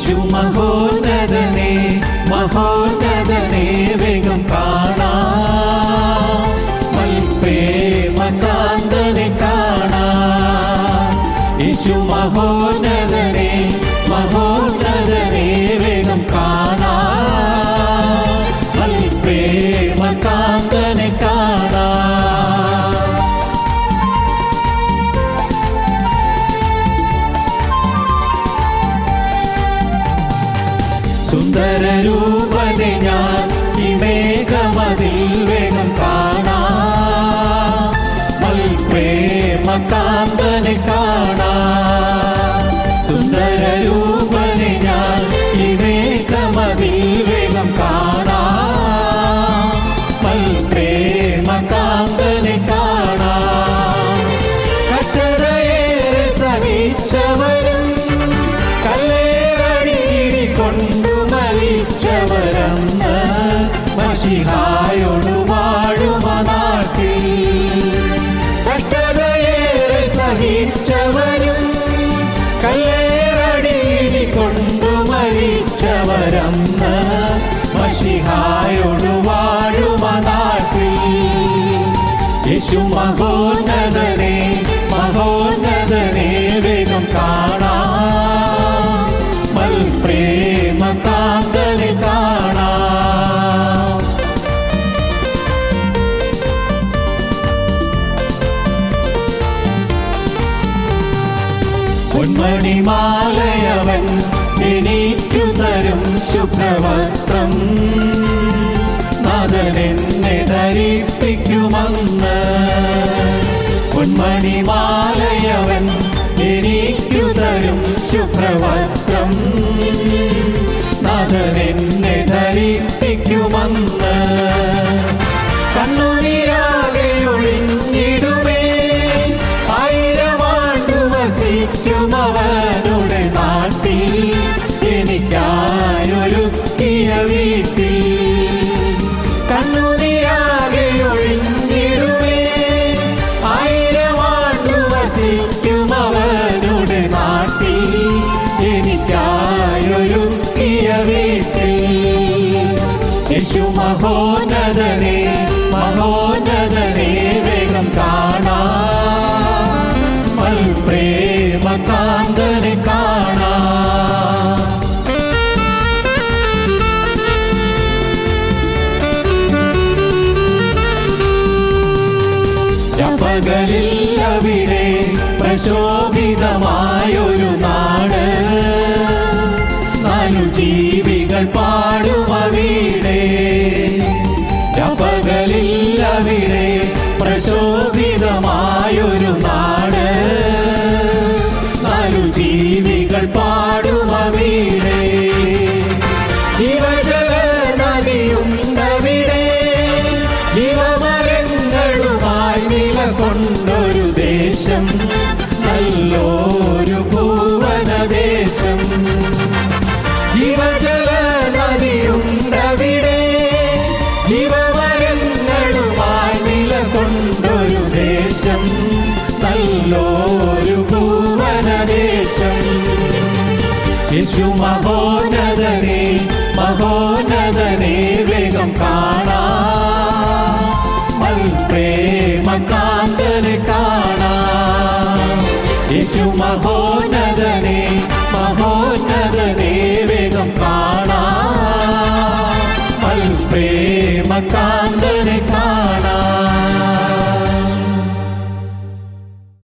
യേശു മഹോന്നതനെ മഹോന്നതനെ വേഗം കാണാ പ്രേമ കാന്തനെ കാണാ യേശു മഹോന്നതനെ മഹോന്നതനെ വേഗം കാണാ പ്രേമ കാന്തനെ കാണാ സുന്ദര രൂപനെ ഞാൻ ഈ മേഘമതിൽ വേഗം കാണാ പ്രേമ കാന്തനെ കാണാ സുന്ദര രൂപനെ ഞാൻ ഈ മേഘമതിൽ വേഗം കാണാ പ്രേമ കാന്തനെ കാണാ കട്ടറയേറെ സഹിച്ചവരും കല്ലേറടിയിടി കൊണ്ടു മരിച്ചവരന്ന് മഷിഹായോട് വാഴുമ നാട്ടിൽ കഷ്ടതയേറെ സഹിച്ചവരും കല്ലേറടിയിടി കൊണ്ടു മരിച്ചവരന്ന് മഷിഹായോട് വാഴുമ നാട്ടിൽ യേശു മഹോന്നതനെ മഹോന്നതനെ വേഗം കാണാ പ്രേമ കാന്തനെ കാണാ പൊന്മണിമാലയവൻ എനിക്കു തരും ശുഭ്രവസ്ത്രം നാഥനെന്നെ ധരിപ്പിക്കുമെന്ന് പൊന്മണിമാലയവൻ എനിക്കു തരും ശുഭ്രവസ്ത്രം നാഥനെന്നെ ധരിപ്പിക്കുമെന്ന് കണ്ണുനീരാകെ ഒഴിഞ്ഞിടുമേ ആയിരമാണ്ടു വസിക്കും അവനുടെ നാട്ടിൽ എനിക്കായൊരുക്കിയ വീട്ടിൽ കണ്ണുനീരാകെ ഒഴിഞ്ഞിടുമേ ആയിരമാണ്ടു വസിക്കും അവനുടെ നാട്ടിൽ എനിക്കായൊരുക്കിയ വീട്ടിൽ യേശു മഹോന്നതനെ മഹോന്നതനെ വേഗം കാണാ പ്രേമ കാന്തനെ കാണാ പകലിൽ അവിടെ പ്രശോഭിതമായൊരു നാട് നാലു ജീവികൾ പാടും അവിടെ പകലിൽ അവിടെ പ്രശോഭിതമായൊരു നാട് നാലു ജീവികൾ പാടും അവിടെ ജീവജല നദിയുണ്ടവിടെ ജീവമരങ്ങളുമായി നിലകൊണ്ടൊരു ദേശം നല്ലൊരു ഭൂവനദേശം ജീവജല നദിയുണ്ടവിടെ ജീവമരങ്ങളുമായി നിലകൊണ്ടൊരു ദേശം നല്ലൊരു ഭൂവനദേശം യേശു മഹോന്നതനെ മഹോന്നതനെ വേഗം കാണാ പ്രേമ കാന്തനെ കാണാ യേശു മഹോന്നതനെ മഹോന്നതനെ വേഗം കാണാ പ്രേമ കാന്തനെ